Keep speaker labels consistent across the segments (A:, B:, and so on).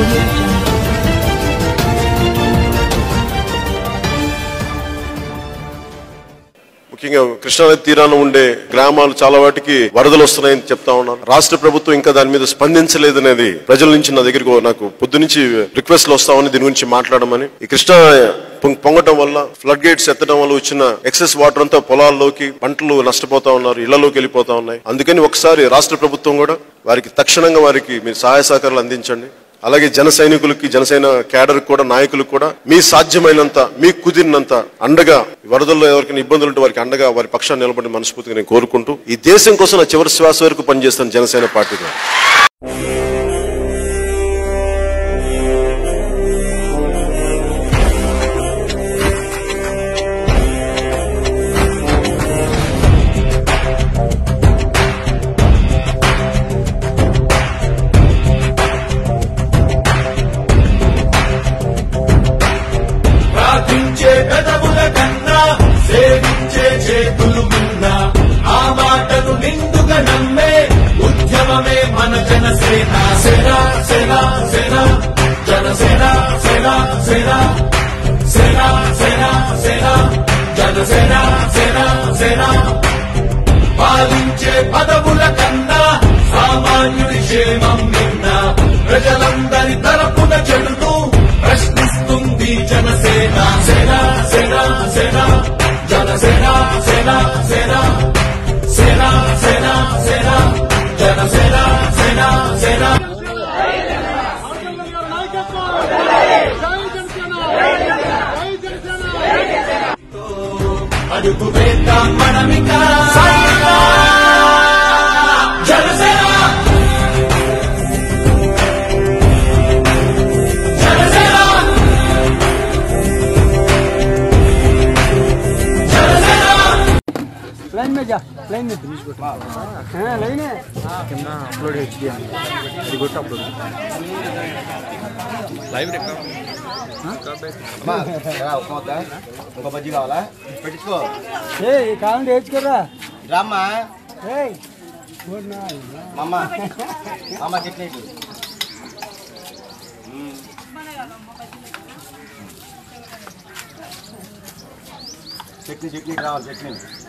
A: audio jungle.
B: ముఖ్యంగా కృష్ణానది తీరాన ఉండే గ్రామాలు చాలా వాటికి వరదలు వస్తున్నాయని చెప్తా ఉన్నారు రాష్ట్ర ప్రభుత్వం ఇంకా దాని మీద స్పందించలేదనేది ప్రజల నుంచి నా దగ్గరికి నాకు పొద్దు నుంచి రిక్వెస్ట్లు వస్తామని దీని గురించి మాట్లాడమని ఈ కృష్ణా పొంగ- పొంగటం వల్ల ఫ్లడ్ గేట్స్ ఎత్తడం వల్ల వచ్చిన ఎక్సెస్ వాటర్ అంతా పొలాల్లోకి పంటలు నష్టపోతా ఉన్నారు ఇళ్లలోకి వెళ్ళిపోతా ఉన్నాయి అందుకని ఒకసారి రాష్ట్ర ప్రభుత్వం కూడా వారికి తక్షణంగా వారికి మీరు సహాయ సహకారాలు అందించండి అలాగే జన సైనికులకి జనసేన క్యాడర్ కూడా నాయకులకు కూడా మీ సాధ్యమైనంత మీ కుదిరినంత అండగా వరదల్లో ఎవరికైనా ఇబ్బందులు ఉంటే వారికి అండగా వారి పక్షాన్ని నిలబడి మనస్ఫూర్తిగా నేను కోరుకుంటూ ఈ దేశం కోసం నా చివరి శ్వాస వరకు పనిచేస్తాను జనసేన పార్టీగా
C: ప్రార్థించే పెదవుల కన్నా సేవించే చేతులు మిన్నా ఆ మాటను నిండుగా నమ్మే ఉద్యమమే మన జనసేన సేన సేన సేన జనసేన సేన సేన సేన సేన సేన జనసేన సేన సేన పాలించే పదవుల కన్నా సామాన్యుడి క్షేమం నిన్న ప్రజలందరి తరపున చెడును ప్రశ్నిస్తుంది జనసేన సేన సేన సేన జనసేన సేన సేన సేన సేన సేన జనసేన సేన సేన అడుగు వేద్దాం మనమిక జనసేన జనసేన జనసేన
D: लाइन में जा लाइन में फिनिश हाँ लाइन है कितना अपलोड है एचडी रिपोर्ट अपलोड
E: అమ్మా రా, ఉప్మా వద్దా ఇంకో బజ్జీ కావాలా పెట్టించుకో
D: ఏ కావాలంటే వేసుకురా
E: రామ్మా
D: ఏ
E: మా అమ్మ మా అమ్మ చట్నీ ఇటు. మ్మ్. చట్నీ చట్నీ రావాలి చట్నీ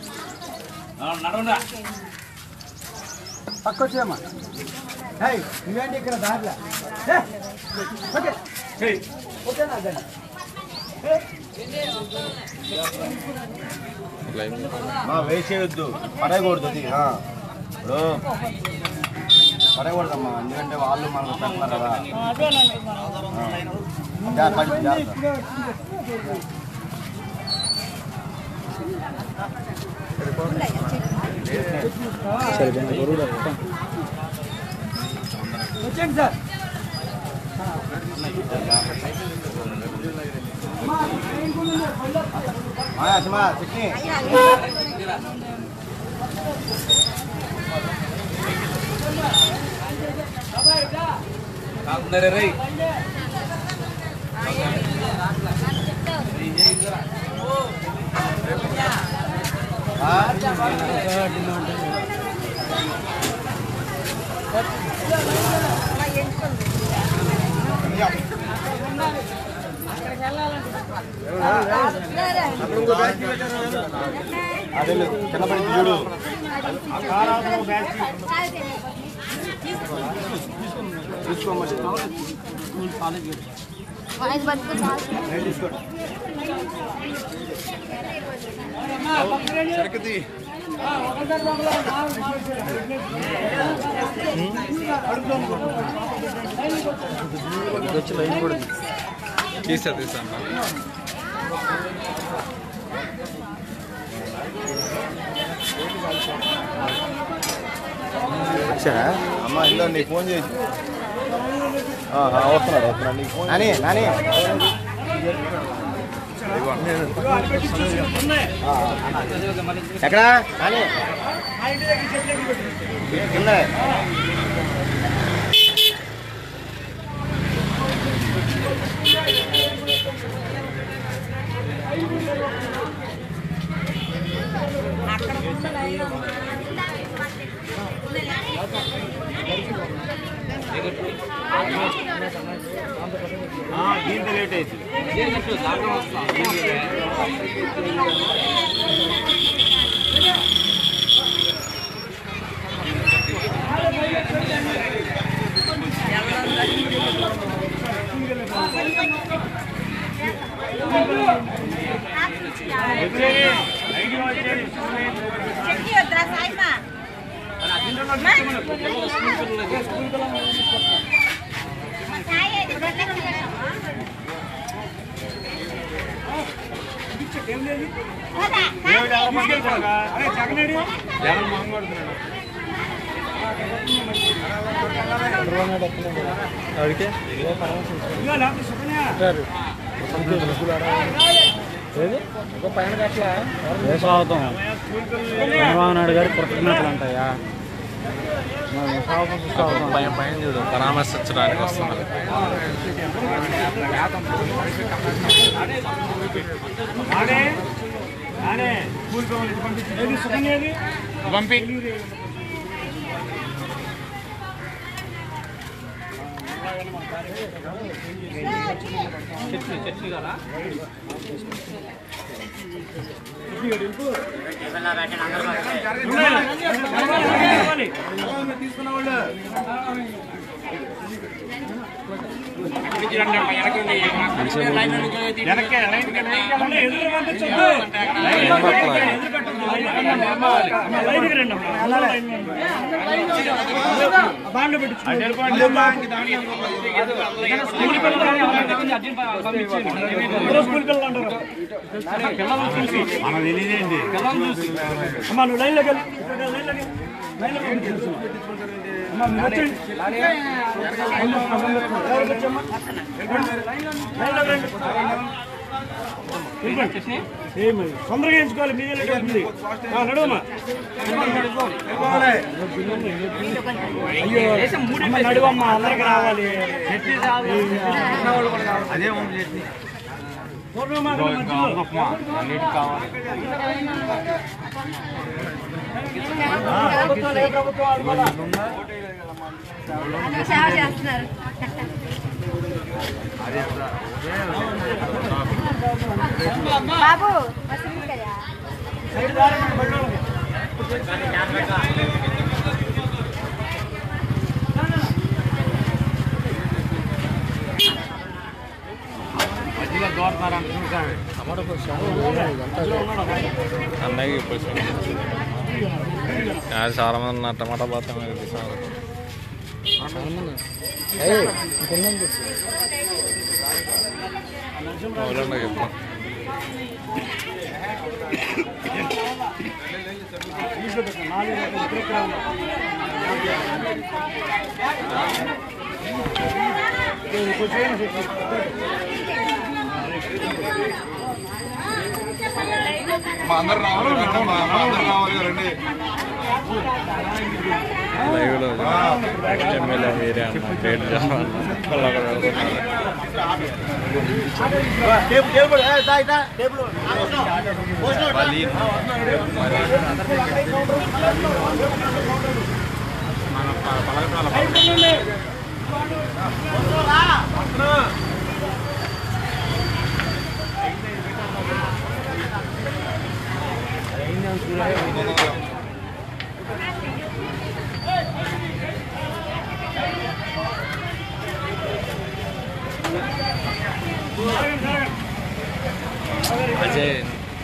D: పక్క వచ్చేయమ్మా ఏయ్ నువ్వేంటి ఇక్కడ దారిలో ఏ, ఓకే ఓకేనా అదే
E: మా వేస్ట్ చేయొద్దు పడేయకూడదు అది ఆ. ఇప్పుడు పడేయకూడదమ్మా ఎందుకంటే వాళ్ళు మనకు పెడతారు కదా ఆ. జాగ్రత్త, పడి, జాగ్రత్త.
D: వచ్చేయండి సార్
E: మా అమ్మా చట్నీ అదే కింద పడి చూడు
F: వాయిస్ బతుకు చాలు
E: అమ్మ ఇందో నీ ఫోన్ చేసి ఆ, ఆ, వస్తున్నాడు వస్తున్నాడు నీకు ఫోన్ నాని నాని ఆ, ఆ. ఎక్కడా నాని కింద
F: అక్కడ
E: దీంతో లేట్ అవుతుంది
A: చట్నీ వద్దా సాయిమా
E: అడిగితే
F: స్వాగతం చంద్రబాబు నాయుడు గారి కృతజ్ఞతలు అంటాయా
G: పైన పైన చూడు పరామర్శించడానికి వస్తున్నారు పంపి
E: మన తెలియదేంటి
D: అమ్మా నువ్వు లైన్లోకి వెళ్ళు ఇక్కడ లైన్లోకి వెళ్ళు. లైన్లోకి వెళ్ళు. అమ్మా మీరు వచ్చేయండి. ఎవరికి వచ్చమ్మా? లైన్లోకి రండి. వెళ్ళిపోండి. ఏమి తొందరగా ఎంచుకోవాలి మీ ఇల్లు ఉంది ఆ, నడువమ్మా అయ్యో అమ్మ నడువమ్మా అందరికి రావాలి
E: అదే ఉంది చట్నీ
D: పూర్ణమా
E: ఇంకా అనుకోమా అన్నిటికి కావాలి
D: ప్రభుత్వం ఏ ప్రభుత్వం ఆడుకోవాలా
A: సేవ చేస్తున్నారు బాబు వస్తుంది కదా
D: సైడ్ దారి మన బండి
E: మధ్యలో దోరుతున్నారు అంటే చూసామే
G: అన్నయ్య ఇప్పుడు చాలా మంది ఉన్నారు టమాటా బాత్రం సార్ అవునండి చెప్తాం లైవ్లో ఎమ్మెల్యే మీరే అన్న రేట్ చెప్పాలన్నారు అజయ్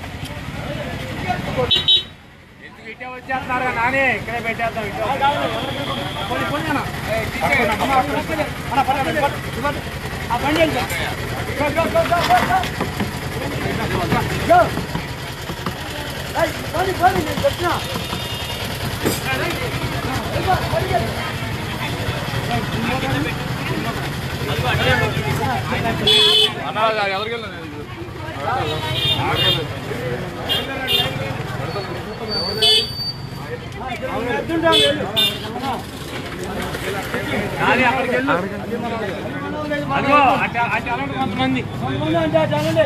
D: వచ్చేస్తున్నారు నానే ఇక్కడే పెట్టేద్దాం ఇటు. పోనీ, పోనీ అన్న. అమ్మ, అక్కడ వస్తుంది. అన్న, పట్టు, పట్టు, పట్టు, ఇవ్వండి. ఆ బండి వెళ్తా. Go, go, go, go, go, go. Go. ఏయ్, పోనీ, పోనీ, నేను చెప్పినా. అవును, ఎత్తుంటాం, వెళ్ళు.
E: అదిగో అట్లా అట్లా అలాంటి కొంతమంది
D: కొంతమంది అంటే అటు వెళ్ళండి.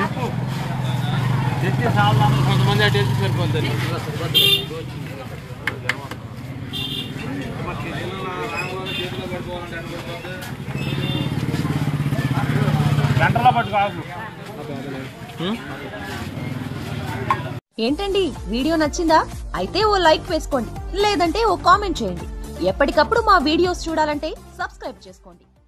E: తెచ్చి సాల్ కొంతమంది అటు వేసి సరిపోతుంది
H: ఏంటండి వీడియో నచ్చిందా అయితే ఓ లైక్ వేసుకోండి లేదంటే ఓ కామెంట్ చేయండి ఎప్పటికప్పుడు మా వీడియోస్ చూడాలంటే సబ్స్క్రైబ్ చేసుకోండి